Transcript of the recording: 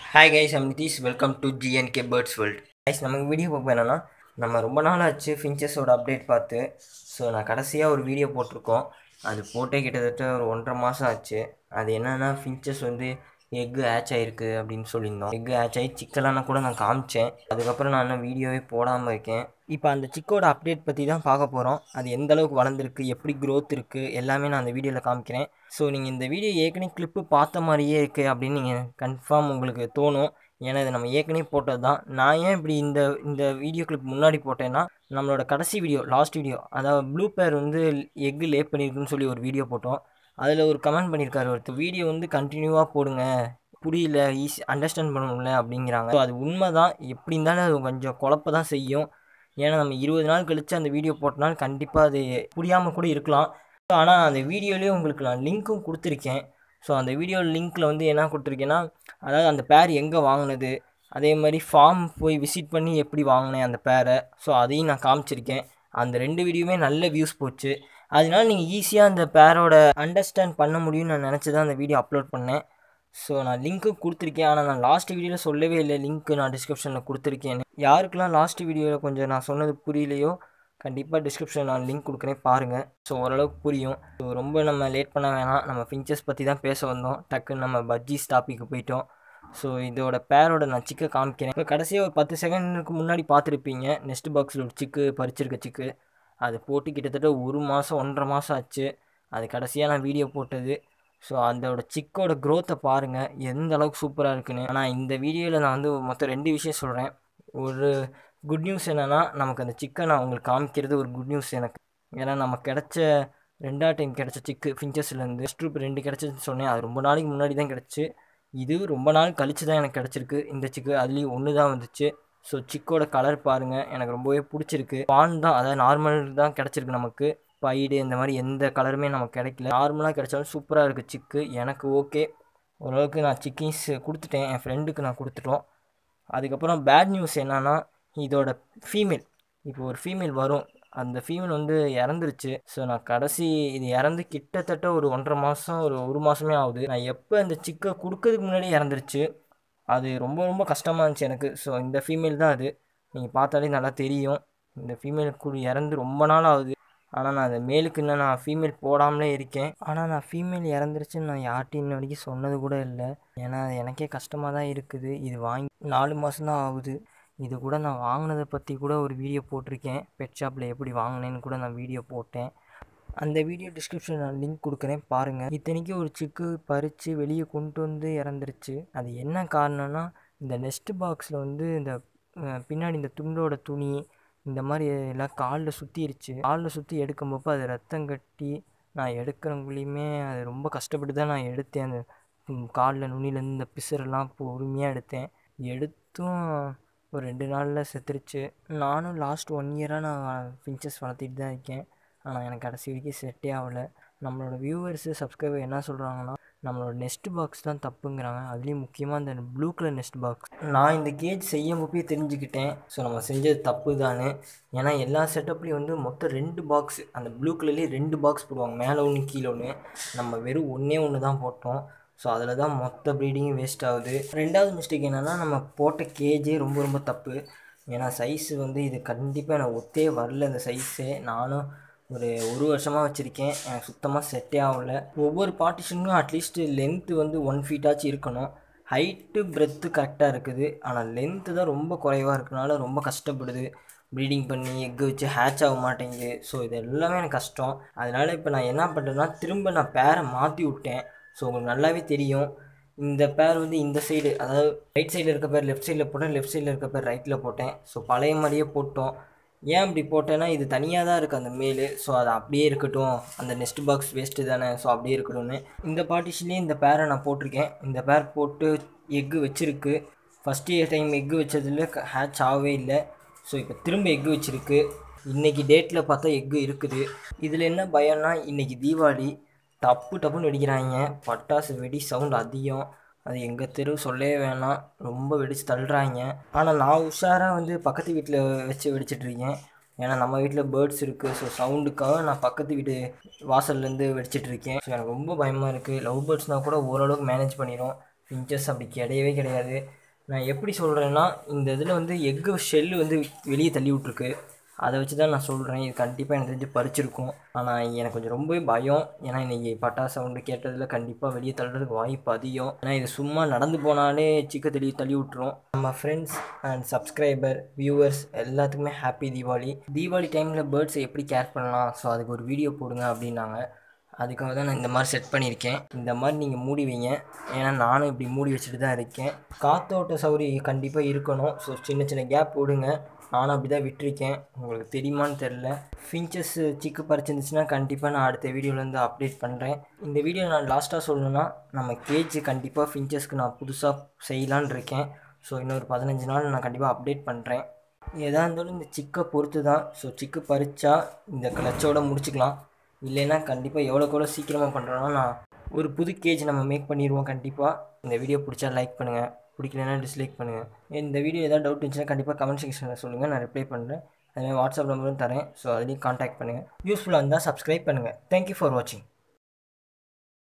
hi guys I'm Nitish welcome to GNK birds world guys நமக்கு video பார்ப்போம் என்னென்னா நம்ம ரொம்ப நாள் ஆச்சு ஃபின்ச்சஸோட அப்டேட் பார்த்து ஸோ நான் கடைசியாக ஒரு வீடியோ போட்டிருக்கோம் அது போட்டே கிட்டத்தட்ட ஒரு ஒன்றரை மாதம் ஆச்சு அது என்னென்னா ஃபின்ச்சஸ் வந்து எக்கு ஹேச் ஆகிருக்கு அப்படின்னு சொல்லியிருந்தோம் எக்கு ஹேச் ஆகி சிக்கலான கூட நான் காமிச்சேன் அதுக்கப்புறம் நான் இன்னும் வீடியோவே போடாமல் இருக்கேன் இப்போ அந்த சிக்கோட அப்டேட் பற்றி தான் பார்க்க போகிறோம் அது எந்த அளவுக்கு வளர்ந்துருக்கு எப்படி க்ரோத் இருக்குது எல்லாமே நான் அந்த வீடியோவில் காமிக்கிறேன் ஸோ நீங்கள் இந்த வீடியோ ஏற்கனவே கிளிப்பு பார்த்த மாதிரியே இருக்குது அப்படின்னு நீங்கள் கன்ஃபார்ம் உங்களுக்கு தோணும் ஏன்னா இது நம்ம ஏற்கனவே போட்டது தான் நான் ஏன் இப்படி இந்த இந்த வீடியோ கிளிப் முன்னாடி போட்டேன்னா நம்மளோட கடைசி வீடியோ லாஸ்ட் வீடியோ அதாவது ப்ளூ பேர் வந்து எக்கு லே பண்ணியிருக்குன்னு சொல்லி ஒரு வீடியோ போட்டோம் அதில் ஒரு கமெண்ட் பண்ணியிருக்காரு ஒருத்தர் வீடியோ வந்து கண்டினியூவாக போடுங்க புரியல ஈஸி அண்டர்ஸ்டாண்ட் பண்ண முடியல அப்படிங்கிறாங்க ஸோ அது உண்மை தான் எப்படி இருந்தாலும் அது கொஞ்சம் குழப்ப தான் செய்யும் ஏன்னா நம்ம இருபது நாள் கழித்து அந்த வீடியோ போட்டனால கண்டிப்பாக அது புரியாமல் கூட இருக்கலாம் ஆனால் அந்த வீடியோலேயே உங்களுக்கு நான் லிங்க்கும் கொடுத்துருக்கேன் ஸோ அந்த வீடியோ லிங்க்கில் வந்து என்ன கொடுத்துருக்கேன்னா அதாவது அந்த பேர் எங்கே வாங்கினது அதே மாதிரி ஃபார்ம் போய் விசிட் பண்ணி எப்படி வாங்கினேன் அந்த பேரை ஸோ அதையும் நான் காமிச்சிருக்கேன் அந்த ரெண்டு வீடியோவுமே நல்ல வியூஸ் போச்சு அதனால நீங்கள் ஈஸியாக அந்த பேரோட அண்டர்ஸ்டாண்ட் பண்ண முடியும்னு நான் நினச்சி தான் அந்த வீடியோ அப்லோட் பண்ணேன் ஸோ நான் லிங்க்கு கொடுத்துருக்கேன் ஆனால் நான் லாஸ்ட் வீடியோவில் சொல்லவே இல்லை லிங்க்கு நான் டிஸ்கிரிப்ஷனில் கொடுத்துருக்கேன் யாருக்கெல்லாம் லாஸ்ட் வீடியோவில் கொஞ்சம் நான் சொன்னது புரியலையோ கண்டிப்பாக டிஸ்கிரிப்ஷனில் நான் லிங்க் கொடுக்குறேன் பாருங்கள் ஸோ ஓரளவுக்கு புரியும் ஸோ ரொம்ப நம்ம லேட் பண்ண வேணாம் நம்ம ஃபின்ச்சஸ் பற்றி தான் பேச வந்தோம் டக்குன்னு நம்ம பஜ்ஜீஸ் டாப்பிக்கு போயிட்டோம் ஸோ இதோட பேரோட நான் சிக்கை காமிக்கிறேன் இப்போ கடைசியாக ஒரு பத்து செகண்டுக்கு முன்னாடி பார்த்துருப்பீங்க நெக்ஸ்ட் பாக்ஸில் ஒரு சிக்கு பறிச்சிருக்க சிக்கு அது போட்டு கிட்டத்தட்ட ஒரு மாதம் ஒன்றரை மாதம் ஆச்சு அது கடைசியாக நான் வீடியோ போட்டது ஸோ அதோட சிக்கோட க்ரோத்தை பாருங்கள் எந்த அளவுக்கு சூப்பராக இருக்குன்னு ஆனால் இந்த வீடியோவில் நான் வந்து மொத்தம் ரெண்டு விஷயம் சொல்கிறேன் ஒரு குட் நியூஸ் என்னென்னா நமக்கு அந்த சிக்கை நான் உங்களுக்கு காமிக்கிறது ஒரு குட் நியூஸ் எனக்கு ஏன்னா நமக்கு கிடச்ச ரெண்டாவது டைம் கிடச்ச சிக்கு ஃபின்ச்சஸ்லேருந்து ஃபஸ்ட் குரூப் ரெண்டு கிடச்சின்னு சொன்னேன் அது ரொம்ப நாளைக்கு முன்னாடி தான் கிடச்சி இது ரொம்ப நாள் கழித்து தான் எனக்கு கிடச்சிருக்கு இந்த சிக்கு அதுலேயும் ஒன்று தான் வந்துச்சு ஸோ சிக்கோட கலர் பாருங்கள் எனக்கு ரொம்பவே பிடிச்சிருக்கு பான் தான் அதாவது நார்மல் தான் கிடச்சிருக்கு நமக்கு பைடு இந்த மாதிரி எந்த கலருமே நமக்கு கிடைக்கல நார்மலாக கிடைச்சாலும் சூப்பராக இருக்குது சிக்கு எனக்கு ஓகே ஓரளவுக்கு நான் சிக்கிங்ஸ் கொடுத்துட்டேன் என் ஃப்ரெண்டுக்கு நான் கொடுத்துட்டோம் அதுக்கப்புறம் பேட் நியூஸ் என்னன்னா இதோட ஃபீமேல் இப்போ ஒரு ஃபீமேல் வரும் அந்த ஃபீமேல் வந்து இறந்துருச்சு ஸோ நான் கடைசி இது இறந்து கிட்டத்தட்ட ஒரு ஒன்றரை மாதம் ஒரு ஒரு மாதமே ஆகுது நான் எப்போ அந்த சிக்கை கொடுக்கறதுக்கு முன்னாடியே இறந்துருச்சு அது ரொம்ப ரொம்ப கஷ்டமாக இருந்துச்சு எனக்கு ஸோ இந்த ஃபீமேல் தான் அது நீங்கள் பார்த்தாலே நல்லா தெரியும் இந்த ஃபீமேலுக்கு இறந்து ரொம்ப நாள் ஆகுது ஆனால் நான் அந்த மேலுக்கு இன்னும் நான் ஃபீமேல் போடாமலே இருக்கேன் ஆனால் நான் ஃபீமேல் இறந்துருச்சுன்னு நான் யார்ட்டையும் இன்ன வரைக்கும் சொன்னது கூட இல்லை ஏன்னா எனக்கே கஷ்டமாக தான் இருக்குது இது வாங்கி நாலு மாதம் தான் ஆகுது இது கூட நான் வாங்கினதை பற்றி கூட ஒரு வீடியோ போட்டிருக்கேன் பெட் ஷாப்பில் எப்படி வாங்கினேன்னு கூட நான் வீடியோ போட்டேன் அந்த வீடியோ டிஸ்கிரிப்ஷனில் நான் லிங்க் கொடுக்குறேன் பாருங்கள் இத்தனைக்கும் ஒரு சிக்கு பறித்து வெளியே கொண்டு வந்து இறந்துருச்சு அது என்ன காரணம்னா இந்த நெஸ்ட் பாக்ஸில் வந்து இந்த பின்னாடி இந்த துண்டோட துணி இந்த மாதிரி எல்லாம் காலில் சுற்றிருச்சு காலில் சுற்றி எடுக்கும்போது அது ரத்தம் கட்டி நான் எடுக்கிறவங்களையுமே அது ரொம்ப கஷ்டப்பட்டு தான் நான் எடுத்தேன் அந்த காலில் நுனிலேருந்து இந்த பிசுரெல்லாம் பொறுமையாக எடுத்தேன் எடுத்தும் ஒரு ரெண்டு நாளில் செத்துருச்சு நானும் லாஸ்ட் ஒன் இயராக நான் ஃபின்ச்சஸ் வளர்த்திட்டு தான் இருக்கேன் ஆனால் எனக்கு கடைசி வரைக்கும் செட்டே ஆகலை நம்மளோட வியூவர்ஸு சப்ஸ்கிரைபர் என்ன சொல்கிறாங்கன்னா நம்மளோட நெஸ்ட் பாக்ஸ் தான் தப்புங்கிறாங்க அதுலேயும் முக்கியமாக அந்த ப்ளூ கலர் நெஸ்ட் பாக்ஸ் நான் இந்த கேஜ் செய்யும் போப்பே தெரிஞ்சுக்கிட்டேன் ஸோ நம்ம செஞ்சது தப்பு தானே ஏன்னா எல்லா செட்டப்லேயும் வந்து மொத்தம் ரெண்டு பாக்ஸ் அந்த ப்ளூ கலர்லேயே ரெண்டு பாக்ஸ் போடுவாங்க மேலே ஒன்று கீழே ஒன்று நம்ம வெறும் ஒன்றே ஒன்று தான் போட்டோம் ஸோ அதில் தான் மொத்த ப்ரீடிங்கும் வேஸ்ட் ஆகுது ரெண்டாவது மிஸ்டேக் என்னென்னா நம்ம போட்ட கேஜே ரொம்ப ரொம்ப தப்பு ஏன்னா சைஸு வந்து இது கண்டிப்பாக எனக்கு ஒத்தே வரல இந்த சைஸே நானும் ஒரு ஒரு வருஷமாக வச்சுருக்கேன் எனக்கு சுத்தமாக செட்டே ஆகல ஒவ்வொரு பார்ட்டிஷனுக்கும் அட்லீஸ்ட் லென்த்து வந்து ஒன் ஃபீட்டாச்சும் இருக்கணும் ஹைட்டு பிரெத்து கரெக்டாக இருக்குது ஆனால் லென்த்து தான் ரொம்ப குறைவாக இருக்கனால ரொம்ப கஷ்டப்படுது ப்ரீடிங் பண்ணி எக்கு வச்சு ஹேட்ச் ஆக மாட்டேங்குது ஸோ இது எல்லாமே எனக்கு கஷ்டம் அதனால் இப்போ நான் என்ன பண்ணுறேன்னா திரும்ப நான் பேரை மாற்றி விட்டேன் ஸோ உங்களுக்கு நல்லாவே தெரியும் இந்த பேர் வந்து இந்த சைடு அதாவது ரைட் சைடில் இருக்க பேர் லெஃப்ட் சைடில் போட்டேன் லெஃப்ட் சைடில் இருக்க பேர் ரைட்டில் போட்டேன் ஸோ பழைய மாதிரியே போட்டோம் ஏன் அப்படி போட்டேன்னா இது தனியாக தான் இருக்குது அந்த மேலு ஸோ அது அப்படியே இருக்கட்டும் அந்த நெக்ஸ்ட் பாக்ஸ் வேஸ்ட்டு தானே ஸோ அப்படியே இருக்கட்டும்னு இந்த பார்ட்டிஷன்லேயே இந்த பேரை நான் போட்டிருக்கேன் இந்த பேர் போட்டு எக்கு வச்சுருக்கு ஃபஸ்ட் இயர் டைம் எக்கு வச்சதில் ஹேட்ச் ஆகவே இல்லை ஸோ இப்போ திரும்ப எக்கு வச்சுருக்கு இன்றைக்கி டேட்டில் பார்த்தா எக்கு இருக்குது இதில் என்ன பயம்னா இன்றைக்கி தீபாவளி டப்பு டப்புன்னு வெடிக்கிறாங்க பட்டாசு வெடி சவுண்ட் அதிகம் அது எங்கள் தெரு சொல்லவே வேணாம் ரொம்ப வெடித்து தள்ளுறாங்க ஆனால் நான் உஷாராக வந்து பக்கத்து வீட்டில் வச்சு வெடிச்சிட்ருக்கேன் ஏன்னா நம்ம வீட்டில் பேர்ட்ஸ் இருக்குது ஸோ சவுண்டுக்காக நான் பக்கத்து வீட்டு வாசல்லேருந்து வெடிச்சிட்ருக்கேன் ஸோ எனக்கு ரொம்ப பயமாக இருக்குது லவ் பேர்ட்ஸ்னால் கூட ஓரளவுக்கு மேனேஜ் பண்ணிடும் ஃபின்ச்சஸ் அப்படி கிடையவே கிடையாது நான் எப்படி சொல்கிறேன்னா இந்த இதில் வந்து எக்கு ஷெல்லு வந்து வெளியே தள்ளி விட்ருக்கு அதை வச்சு தான் நான் சொல்கிறேன் இது கண்டிப்பாக எனக்கு தெரிஞ்சு பறிச்சிருக்கும் ஆனால் எனக்கு கொஞ்சம் ரொம்பவே பயம் ஏன்னா இன்றைக்கி பட்டா சவுண்டு கேட்டதில் கண்டிப்பாக வெளியே தள்ளுறதுக்கு வாய்ப்பு அதிகம் ஏன்னா இது சும்மா நடந்து போனாலே சிக்க தள்ளி தள்ளி விட்டுரும் நம்ம ஃப்ரெண்ட்ஸ் அண்ட் சப்ஸ்கிரைபர் வியூவர்ஸ் எல்லாத்துக்குமே ஹாப்பி தீபாவளி தீபாவளி டைமில் பேர்ட்ஸை எப்படி கேர் பண்ணலாம் ஸோ அதுக்கு ஒரு வீடியோ போடுங்க அப்படின்னாங்க அதுக்காக தான் நான் இந்த மாதிரி செட் பண்ணியிருக்கேன் இந்த மாதிரி நீங்கள் மூடி வைங்க ஏன்னா நானும் இப்படி மூடி வச்சுட்டு தான் இருக்கேன் காத்தோட்ட சௌகரியம் கண்டிப்பாக இருக்கணும் ஸோ சின்ன சின்ன கேப் விடுங்க நானும் அப்படி தான் விட்டுருக்கேன் உங்களுக்கு தெரியுமான்னு தெரில ஃபின்ச்சஸ் சிக்கு பறிச்சிருந்துச்சுன்னா கண்டிப்பாக நான் அடுத்த வீடியோவில் வந்து அப்டேட் பண்ணுறேன் இந்த வீடியோ நான் லாஸ்ட்டாக சொல்லணும்னா நம்ம கேஜ் கண்டிப்பாக ஃபின்ச்சஸ்க்கு நான் புதுசாக செய்யலான்னு இருக்கேன் ஸோ இன்னொரு பதினஞ்சு நாள் நான் கண்டிப்பாக அப்டேட் பண்ணுறேன் எதாக இருந்தாலும் இந்த சிக்கை பொறுத்து தான் ஸோ சிக்கு பறிச்சா இந்த கிளச்சோட முடிச்சுக்கலாம் இல்லைன்னா கண்டிப்பாக எவ்வளோக்கு எவ்வளோ சீக்கிரமாக பண்ணுறோன்னா நான் ஒரு புது கேஜ் நம்ம மேக் பண்ணிடுவோம் கண்டிப்பாக இந்த வீடியோ பிடிச்சா லைக் பண்ணுங்கள் பிடிக்கலன்னா டிஸ்லைக் பண்ணுங்கள் இந்த வீடியோ ஏதாவது டவுட் இருந்துச்சுன்னா கண்டிப்பாக கமெண்ட் செக்ஷனில் சொல்லுங்கள் நான் ரிப்ளை பண்ணுறேன் அதே வாட்ஸ்அப் நம்பரும் தரேன் ஸோ அதுலேயும் காண்டாக்ட் பண்ணுங்கள் யூஸ்ஃபுல்லாக இருந்தால் சப்ஸ்கிரைப் பண்ணுங்கள் தேங்க்யூ ஃபார் வாட்சிங்